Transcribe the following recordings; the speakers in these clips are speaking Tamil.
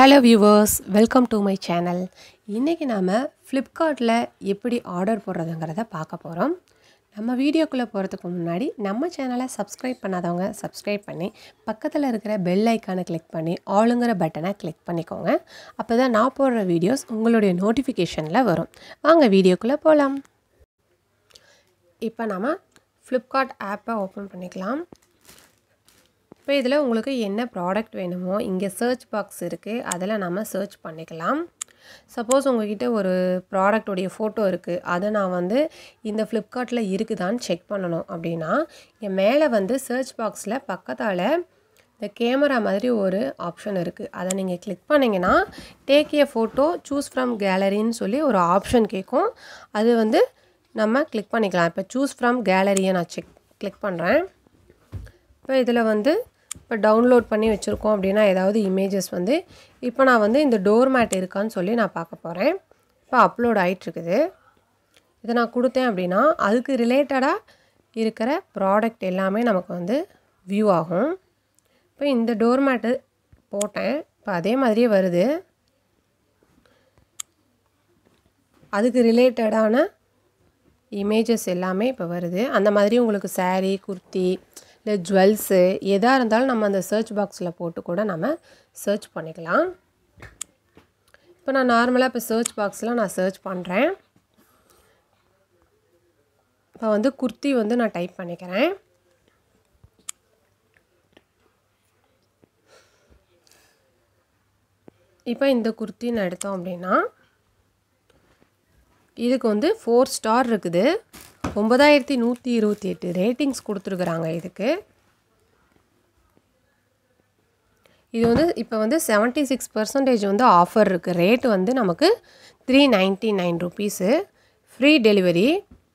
hello viewers welcome to my channel இன்றைக்கி நாம் ஃப்ளிப்கார்ட்டில் எப்படி ஆர்டர் போடுறதுங்கிறத பார்க்க போகிறோம் நம்ம வீடியோக்குள்ளே போகிறதுக்கு முன்னாடி நம்ம சேனலை சப்ஸ்கிரைப் பண்ணாதவங்க சப்ஸ்கிரைப் பண்ணி பக்கத்தில் இருக்கிற பெல் ஐக்கானை கிளிக் பண்ணி ஆளுங்கிற பட்டனை கிளிக் பண்ணிக்கோங்க அப்போ தான் நான் போடுற வீடியோஸ் உங்களுடைய நோட்டிஃபிகேஷனில் வரும் வாங்க வீடியோக்குள்ளே போகலாம் இப்போ நம்ம ஃப்ளிப்கார்ட் ஆப்பை ஓப்பன் பண்ணிக்கலாம் இப்போ இதில் உங்களுக்கு என்ன ப்ராடக்ட் வேணுமோ இங்கே சர்ச் பாக்ஸ் இருக்குது அதில் நம்ம சர்ச் பண்ணிக்கலாம் சப்போஸ் உங்ககிட்ட ஒரு ப்ராடக்டோடைய ஃபோட்டோ இருக்குது அதை நான் வந்து இந்த ஃப்ளிப்கார்ட்டில் இருக்குதான்னு செக் பண்ணணும் அப்படின்னா இங்கே மேலே வந்து சர்ச் பாக்ஸில் பக்கத்தால் இந்த கேமரா மாதிரி ஒரு ஆப்ஷன் இருக்குது அதை நீங்கள் கிளிக் பண்ணிங்கன்னா take a photo choose from கேலரின்னு சொல்லி ஒரு ஆப்ஷன் கேட்கும் அது வந்து நம்ம கிளிக் பண்ணிக்கலாம் இப்போ சூஸ் ஃப்ரம் கேலரியை நான் செக் கிளிக் பண்ணுறேன் இப்போ இதில் வந்து இப்போ டவுன்லோட் பண்ணி வச்சுருக்கோம் அப்படின்னா ஏதாவது இமேஜஸ் வந்து இப்போ நான் வந்து இந்த டோர் மேட் இருக்கான்னு சொல்லி நான் பார்க்க போகிறேன் இப்போ அப்லோட் ஆகிட்டுருக்குது இதை நான் கொடுத்தேன் அப்படின்னா அதுக்கு ரிலேட்டடாக இருக்கிற ப்ராடக்ட் எல்லாமே நமக்கு வந்து வியூ ஆகும் இப்போ இந்த டோர் மேட்டு போட்டேன் இப்போ அதே மாதிரியே வருது அதுக்கு ரிலேட்டடான இமேஜஸ் எல்லாமே இப்போ வருது அந்த மாதிரி உங்களுக்கு saree குர்த்தி இல்லை ஜுவல்ஸு எதாக இருந்தாலும் நம்ம அந்த சர்ச் பாக்ஸில் போட்டு கூட நம்ம சர்ச் பண்ணிக்கலாம் இப்போ நான் நார்மலாக இப்போ சர்ச் பாக்ஸில் நான் சர்ச் பண்ணுறேன் இப்போ வந்து குர்த்தி வந்து நான் டைப் பண்ணிக்கிறேன் இப்போ இந்த குர்த்தின்னு எடுத்தோம் அப்படின்னா இதுக்கு வந்து ஃபோர் ஸ்டார் இருக்குது ஒம்பதாயிரத்தி நூற்றி இருபத்தி எட்டு ரேட்டிங்ஸ் கொடுத்துருக்குறாங்க இதுக்கு இது வந்து இப்போ வந்து செவன்ட்டி சிக்ஸ் பர்சன்டேஜ் வந்து ஆஃபர் இருக்குது ரேட்டு வந்து நமக்கு three ninety nine rupees free delivery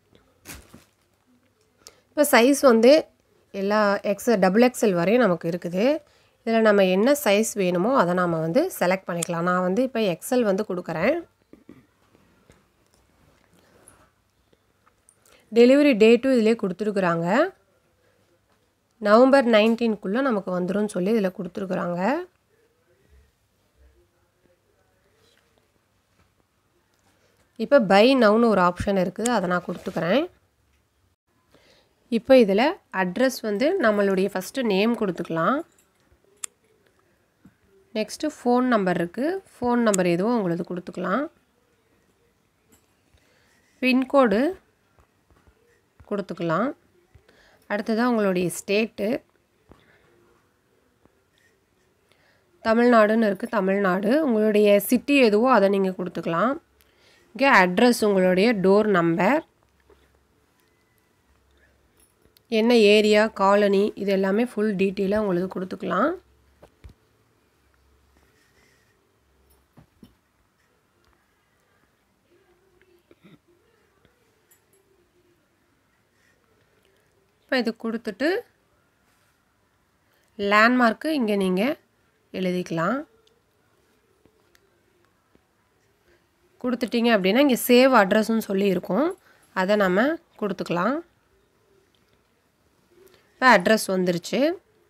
இப்போ சைஸ் வந்து எல்லா எக்ஸ் டபுள் எக்ஸ்எல் வரையும் நமக்கு இருக்குது இதில் நம்ம என்ன சைஸ் வேணுமோ அதை நாம் வந்து செலக்ட் பண்ணிக்கலாம் நான் வந்து இப்போ எக்ஸ்எல் வந்து கொடுக்குறேன் டெலிவரி டேட்டும் இதிலே கொடுத்துருக்குறாங்க நவம்பர் நைன்டீன்குள்ளே நமக்கு வந்துடும் சொல்லி இதில் கொடுத்துருக்குறாங்க இப்போ பை நவுன்னு ஒரு ஆப்ஷன் இருக்குது அதை நான் கொடுத்துக்கிறேன் இப்போ இதில் அட்ரஸ் வந்து நம்மளுடைய ஃபஸ்ட்டு நேம் கொடுத்துக்கலாம் நெக்ஸ்ட்டு ஃபோன் நம்பர் இருக்குது ஃபோன் நம்பர் எதுவும் உங்களுக்கு கொடுத்துக்கலாம் பின்கோடு கொடுத்துக்கலாம் அடுத்ததாக உங்களுடைய ஸ்டேட்டு தமிழ்நாடுன்னு இருக்குது தமிழ்நாடு உங்களுடைய சிட்டி எதுவோ அதை நீங்கள் கொடுத்துக்கலாம் இங்கே அட்ரஸ் உங்களுடைய டோர் நம்பர் என்ன ஏரியா காலனி இது எல்லாமே ஃபுல் டீட்டெயிலாக உங்களுக்கு கொடுத்துக்கலாம் இப்போ இது கொடுத்துட்டு லேண்ட்மார்க்கு இங்கே நீங்கள் எழுதிக்கலாம் கொடுத்துட்டிங்க அப்படின்னா இங்கே சேவ் அட்ரஸ்ன்னு சொல்லி இருக்கும் அதை நம்ம கொடுத்துக்கலாம் இப்போ அட்ரஸ் வந்துருச்சு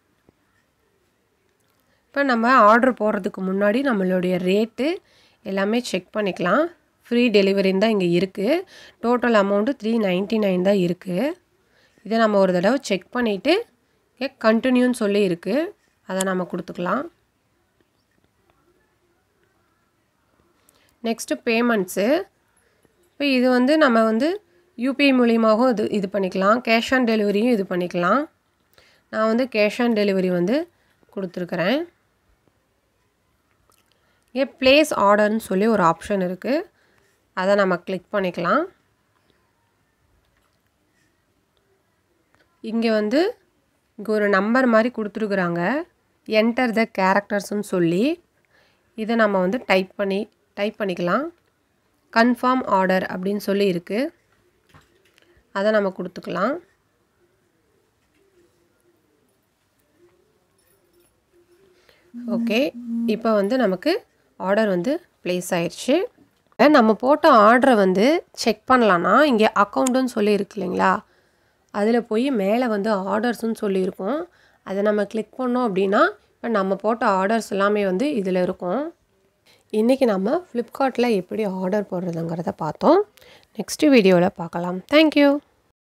இப்போ நம்ம ஆர்டர் போடுறதுக்கு முன்னாடி நம்மளுடைய ரேட்டு எல்லாமே செக் பண்ணிக்கலாம் ஃப்ரீ டெலிவரின்னு தான் இங்கே இருக்குது total amount three ninety nine தான் இருக்குது இதை நம்ம ஒரு தடவை செக் பண்ணிவிட்டு இங்கே கண்டினியூன்னு சொல்லி இருக்குது அதை நம்ம கொடுத்துக்கலாம் நெக்ஸ்ட்டு பேமெண்ட்ஸு இப்போ இது வந்து நம்ம வந்து யூபிஐ மூலியமாகவும் இது இது பண்ணிக்கலாம் கேஷ் ஆன் டெலிவரியும் இது பண்ணிக்கலாம் நான் வந்து கேஷ் ஆன் டெலிவரி வந்து கொடுத்துருக்குறேன் இங்கே ப்ளேஸ் ஆர்டர்னு சொல்லி ஒரு ஆப்ஷன் இருக்குது அதை நம்ம கிளிக் பண்ணிக்கலாம் இங்கே வந்து இங்கே ஒரு நம்பர் மாதிரி கொடுத்துருக்குறாங்க என்டர் த கேரக்டர்ஸ்னு சொல்லி இதை நம்ம வந்து டைப் பண்ணி டைப் பண்ணிக்கலாம் கன்ஃபார்ம் ஆர்டர் அப்படின்னு சொல்லி இருக்குது அதை நம்ம கொடுத்துக்கலாம் ஓகே இப்போ வந்து நமக்கு ஆர்டர் வந்து ப்ளேஸ் ஆயிடுச்சு நம்ம போட்ட ஆர்டரை வந்து செக் பண்ணலான்னா இங்கே அக்கௌண்ட்டுன்னு சொல்லி இருக்கு இல்லைங்களா அதில் போய் மேலே வந்து ஆர்டர்ஸ்னு சொல்லியிருக்கோம் அதை நம்ம கிளிக் பண்ணோம் அப்படின்னா இப்போ நம்ம போட்ட ஆர்டர்ஸ் எல்லாமே வந்து இதில் இருக்கும் இன்றைக்கி நம்ம ஃப்ளிப்கார்ட்டில் எப்படி ஆர்டர் போடுறதுங்கிறத பார்த்தோம் நெக்ஸ்ட்டு வீடியோவில் பார்க்கலாம் தேங்க்யூ